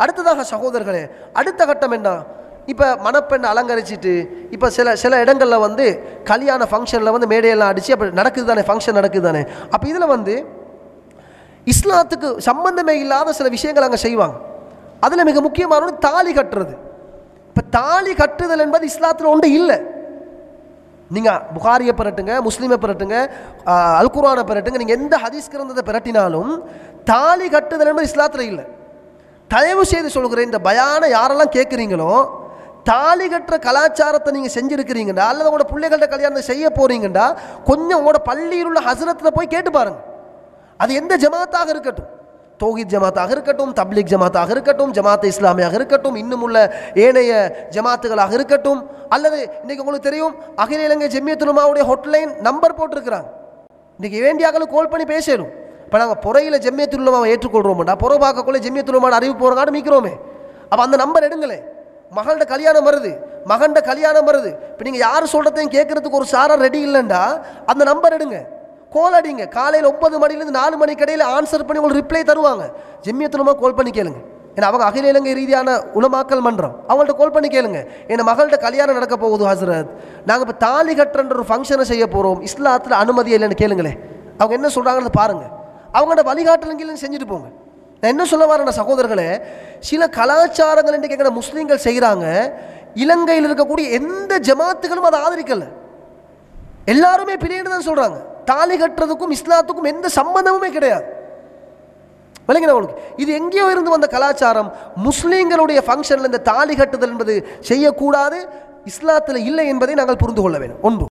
அடுத்ததாக சகோதரர்களே அடுத்த கட்டம் என்ன இப்போ மணப்பெண்ணை அலங்கரிச்சிட்டு இப்போ சில சில இடங்களில் வந்து கல்யாண ஃபங்க்ஷனில் வந்து மேடையெல்லாம் அடித்து அப்போ நடக்குது தானே ஃபங்க்ஷன் நடக்குது தானே அப்போ இதில் வந்து இஸ்லாத்துக்கு சம்பந்தமே இல்லாத சில விஷயங்கள் அங்கே செய்வாங்க அதில் மிக முக்கியமானது தாலி கட்டுறது இப்போ தாலி கட்டுதல் என்பது இஸ்லாத்தில் ஒன்று இல்லை நீங்கள் புகாரியை பெறட்டுங்க முஸ்லீமை பெறட்டுங்க ஆஹ், அல் குர்ஆனை பெறட்டுங்க நீங்கள் எந்த ஹதீஸ் கிரந்தத்தை பெறட்டினாலும் தாலி கட்டுதல் என்பது இஸ்லாத்தில் இல்லை தயவு செய்து சொல்கிறேன் இந்த பயானை யாரெல்லாம் கேட்குறீங்களோ தாலி கட்டுற கலாச்சாரத்தை நீங்கள் செஞ்சுருக்கிறீங்கடா அல்லது உங்களோட பிள்ளைகள்ட்ட கல்யாணத்தை செய்ய போறீங்கடா கொஞ்சம் உங்களோட பள்ளியில் உள்ள ஹசரத்தில் போய் கேட்டு பாருங்க அது எந்த ஜமாத்தாக இருக்கட்டும் தௌஹீத் ஜமாத்தாக இருக்கட்டும் தப்லீக் ஜமாத்தாக இருக்கட்டும் ஜமாத் இஸ்லாமியாக இருக்கட்டும் இன்னும் உள்ள ஏனைய ஜமாத்துகளாக இருக்கட்டும் அல்லது இன்னைக்கு உங்களுக்கு தெரியும் அகில இலங்கை ஜெம்மியத்துலமாவுடைய ஹொட்லைன் நம்பர் போட்டிருக்கிறாங்க இன்னைக்கு வேண்டியாக்களும் கால் பண்ணி பேசணும் இப்போ நாங்கள் புறையில் ஜெம்மியத்துலமாவை ஏற்றுக்கொள்கிறோம்டா புற பார்க்கக்குள்ள ஜெம்மியத்துலமான அறிவிப்பு போகிறங்காடு மீக்கிறோமே அப்போ அந்த நம்பர் எடுங்களே மகள்கிட்ட கல்யாணம் வருது மகன்கிட்ட கல்யாணம் வருது இப்போ நீங்கள் யார் சொல்கிறதையும் கேட்கறதுக்கு ஒரு சாரா ரெடி இல்லைண்டா அந்த நம்பர் எடுங்க கோல் அடிங்க காலையில் ஒன்பது மணிலேருந்து நாலு மணிக்கு இடையில ஆன்சர் பண்ணி உங்களுக்கு ரிப்ளை தருவாங்க ஜெம்மியத்துலமா கால் பண்ணி கேளுங்க ஏன்னா அவங்க அகில இலங்கை ரீதியான உலமாக்கல் மன்றம் அவங்கள்ட்ட கால் பண்ணி கேளுங்க என் மகள்கிட்ட கல்யாணம் நடக்க போகுது ஹசரத் நாங்கள் இப்போ தாலி கட்டுறன்ற ஒரு ஃபங்க்ஷனை செய்ய போகிறோம் இஸ்லாத்தில் அனுமதி இல்லைன்னு கேளுங்களேன் அவங்க என்ன சொல்கிறாங்கன்னு பாருங்க அவங்களோட வழிகாட்டலங்கிலும் செஞ்சுட்டு போங்க நான் என்ன சொல்ல வரேன் சகோதரர்களே சில கலாச்சாரங்கள் இன்றைக்கு எங்கட முஸ்லீம்கள் செய்கிறாங்க இலங்கையில் இருக்கக்கூடிய எந்த ஜமாத்துகளும் அதை ஆதரிக்கலை எல்லாருமே பிரியன்னு தான் சொல்றாங்க தாலி கட்டுறதுக்கும் இஸ்லாத்துக்கும் எந்த சம்பந்தமுமே கிடையாது விளங்கின உங்களுக்கு இது எங்கேயோ இருந்து வந்த கலாச்சாரம் முஸ்லீம்களுடைய ஃபங்க்ஷனில் இந்த தாலி கட்டுதல் என்பது செய்யக்கூடாது இஸ்லாத்தில் இல்லை என்பதை நாங்கள் புரிந்து கொள்ள வேண்டும் ஒன்று